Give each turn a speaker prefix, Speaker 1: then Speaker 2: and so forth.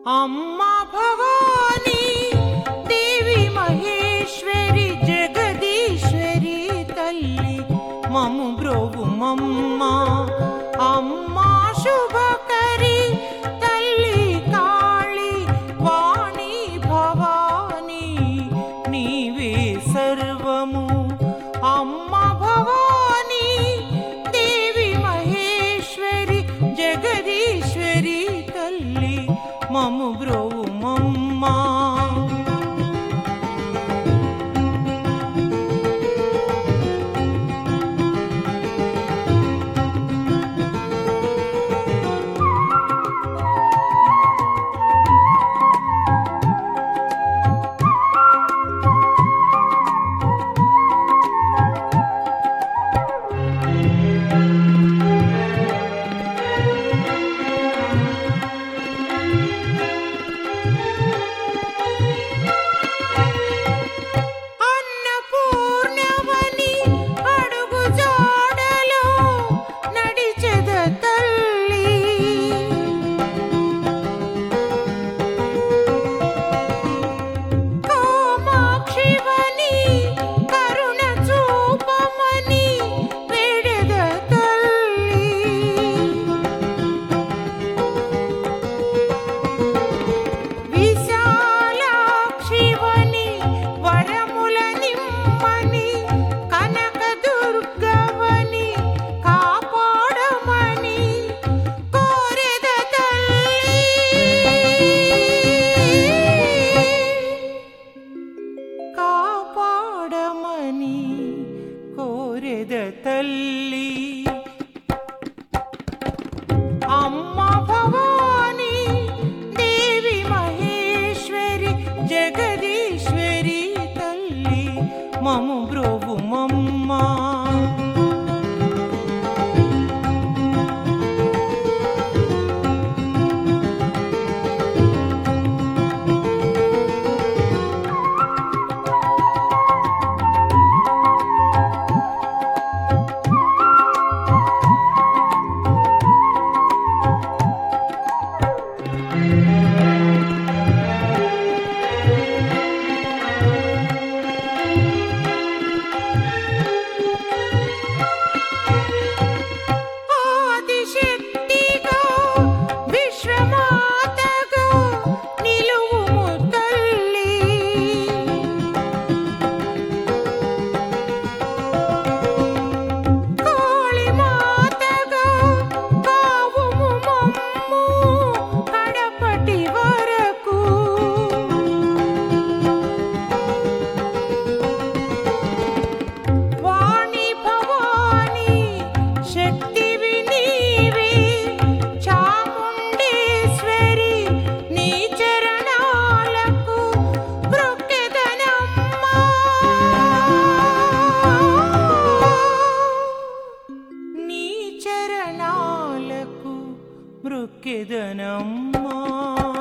Speaker 1: అమ్మా భవానీ దేవి మహేశ్వరి జగదీశ్వరి తల్లి మము బ్రోవు మమ్మ అమ్మా శుభకరి తల్లి కాళి వాణి భవానీ నీవే సర్వము అమ్మ భవానీ దేవి మహేశ్వరి జగదీశ్వరి తల్లి మము బ్రోవు మమ్మా అన్నపూర్ణవని అడుగు జాడలో నడిచెద తల్లి కామాక్షివని కరుణ చూపమని వేడెద తల్లి విశాలాక్షివని వరముల నిమ్మని కనక దుర్గవని కాపాడమని కోరెద తల్లి కాపాడమని కోరెద తల్లి అమ్మ భవానీ దేవి మహేశ్వరి జగదీశ్వరి తల్లి మము బ్రోవు మమ్మా ఆదిశక్తిగా విశ్వమాతగా నిలువుము తల్లి కాళీమాతగా కావుము మమ్ము కడపటి వరకు వాణి భవాని శక్తివి నీవే చాముండేశ్వరి నీ చరణాలకు మృక్కెదనమ్మా నీ చరణాలకు మృక్కెదనమ్మా